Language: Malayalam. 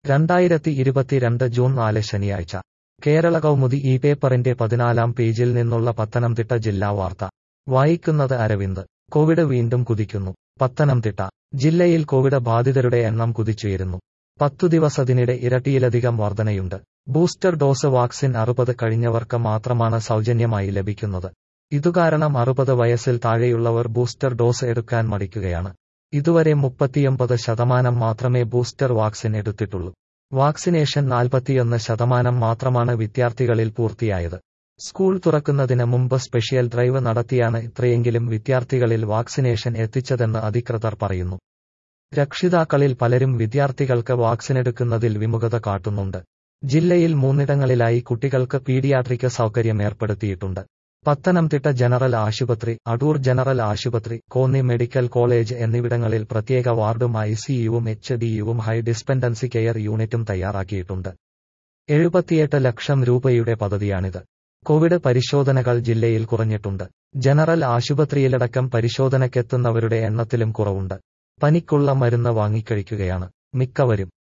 രണ്ടായിരത്തി ഇരുപത്തിരണ്ട് ജൂൺ നാല് ശനിയാഴ്ച കേരള കൗമുദി ഈ പേപ്പറിന്റെ പതിനാലാം പേജിൽ നിന്നുള്ള പത്തനംതിട്ട ജില്ലാ വാർത്ത വായിക്കുന്നത് അരവിന്ദ് കോവിഡ് വീണ്ടും കുതിക്കുന്നു പത്തനംതിട്ട ജില്ലയിൽ കോവിഡ് ബാധിതരുടെ എണ്ണം കുതിച്ചുയരുന്നു പത്തു ദിവസത്തിനിടെ ഇരട്ടിയിലധികം വർധനയുണ്ട് ബൂസ്റ്റർ ഡോസ് വാക്സിൻ അറുപത് കഴിഞ്ഞവർക്ക് മാത്രമാണ് സൗജന്യമായി ലഭിക്കുന്നത് ഇതുകാരണം അറുപത് വയസ്സിൽ താഴെയുള്ളവർ ബൂസ്റ്റർ ഡോസ് എടുക്കാൻ മടിക്കുകയാണ് ഇതുവരെ മുപ്പത്തിയൊമ്പത് ശതമാനം മാത്രമേ ബൂസ്റ്റർ വാക്സിൻ എടുത്തിട്ടുള്ളൂ വാക്സിനേഷൻ നാൽപ്പത്തിയൊന്ന് ശതമാനം മാത്രമാണ് വിദ്യാർത്ഥികളിൽ പൂർത്തിയായത് സ്കൂൾ തുറക്കുന്നതിന് മുമ്പ് സ്പെഷ്യൽ ഡ്രൈവ് നടത്തിയാണ് ഇത്രയെങ്കിലും വിദ്യാർത്ഥികളിൽ വാക്സിനേഷൻ എത്തിച്ചതെന്ന് അധികൃതർ പറയുന്നു രക്ഷിതാക്കളിൽ പലരും വിദ്യാർത്ഥികൾക്ക് വാക്സിനെടുക്കുന്നതിൽ വിമുഖത കാട്ടുന്നുണ്ട് ജില്ലയിൽ മൂന്നിടങ്ങളിലായി കുട്ടികൾക്ക് പീഡിയാട്രിക് സൗകര്യം ഏർപ്പെടുത്തിയിട്ടുണ്ട് പത്തനംതിട്ട ജനറൽ ആശുപത്രി അടൂർ ജനറൽ ആശുപത്രി കോന്നി മെഡിക്കൽ കോളേജ് എന്നിവിടങ്ങളിൽ പ്രത്യേക വാർഡും ഐസിയുവും എച്ച് ഡിയുവും ഹൈ ഡിസ്പെൻഡൻസി കെയർ യൂണിറ്റും തയ്യാറാക്കിയിട്ടുണ്ട് എഴുപത്തിയെട്ട് ലക്ഷം രൂപയുടെ പദ്ധതിയാണിത് കോവിഡ് പരിശോധനകൾ ജില്ലയിൽ കുറഞ്ഞിട്ടുണ്ട് ജനറൽ ആശുപത്രിയിലടക്കം പരിശോധനയ്ക്കെത്തുന്നവരുടെ എണ്ണത്തിലും കുറവുണ്ട് പനിക്കുള്ള മരുന്ന് വാങ്ങിക്കഴിക്കുകയാണ് മിക്കവരും